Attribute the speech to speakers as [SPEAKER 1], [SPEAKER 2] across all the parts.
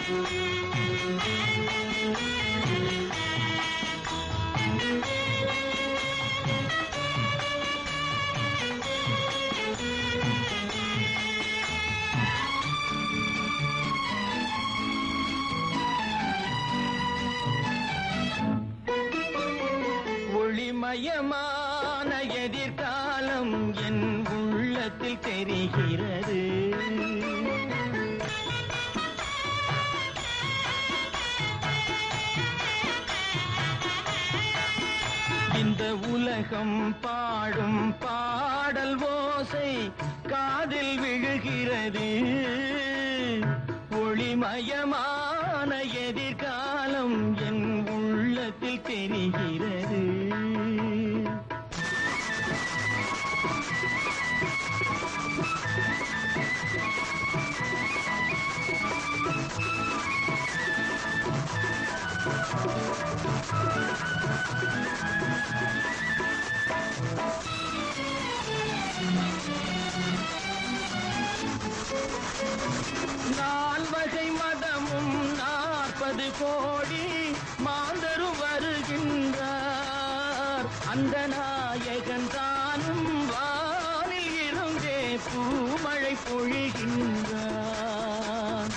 [SPEAKER 1] ஒளிமயமான எதிர்காலம் என் உள்ளத்தில் தெரிகிறது இந்த உலகம் பாடும் பாடல் ஓசை காதில் விழுகிறது ஒளிமயமான எதிர்காலம் என் உள்ளத்தில் தெரிகிறது நால்வகை மதமும் நாற்பது கோடி மாந்தரும் வருகின்றார் அந்த நாயகன் தானும் வானில் இருந்தே பூமழை பொழிகின்றார்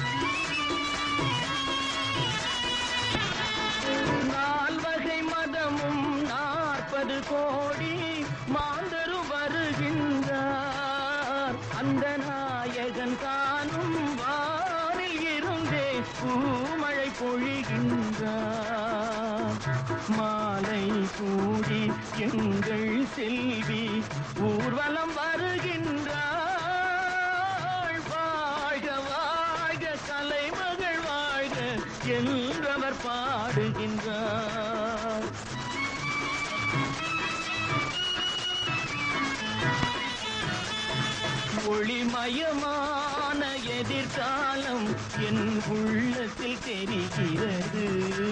[SPEAKER 1] நால்வகை மதமும் நாற்பது கோடி மாந்தரும் வருகின்றார் அந்த நாயகன் தானும் வானில் இருந்தே பூமழை பொழிகின்றார் மாலை கூடி எங்கள் செல்வி ஊர்வலம் வருகின்றாள் வாழ்க வாழ்க கலைமகள் வாழ்க என்றவர் பாடுகின்றார் ஒளிமயமான எதிர்காலம் என் உள்ளத்தில் தெரிகிறது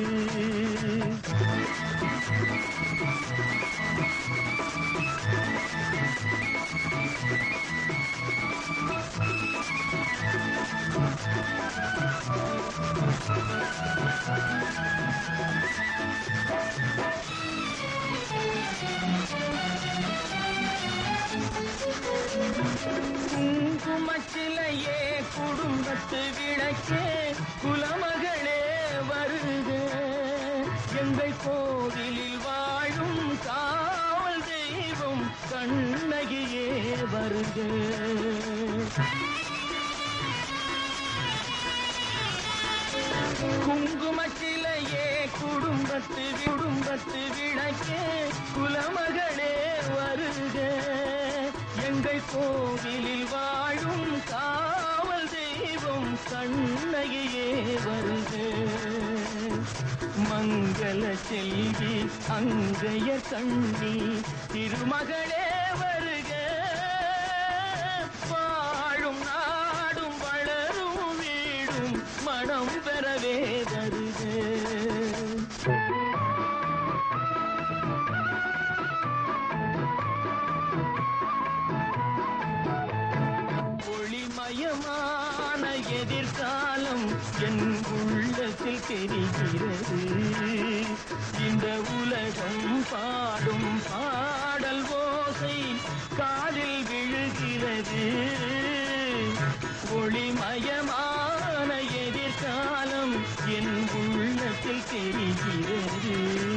[SPEAKER 1] குங்குமச்சிலையே குடும்பத்து விளக்கே குலமகளே வருக எங்கள் கோவிலில் வாழும் காவல் தெய்வம் கண்ணகியே வருக குங்குமச்சிலையே குடும்பத்து குடும்பத்து விளக்கே குலமகளே வருக எங்கள் கோவிலில் வாழும் காவல் தெய்வம் கண்ணகியே வருக மங்கள செல்வி அங்கைய கண்ணி திருமகளே வருக வாழும் நாடும் வளரும் வீடும் மனம் பெறவே வருக ஒளிமயமான எதிர்காலம் என் உள்ளத்தில் தெரிகிறது இந்த உலகம் பாடும் பாடல் ஓசை காதில் விழுகிறது ஒளிமயமான எதிர்காலம் என் உள்ளத்தில் தெரிகிறது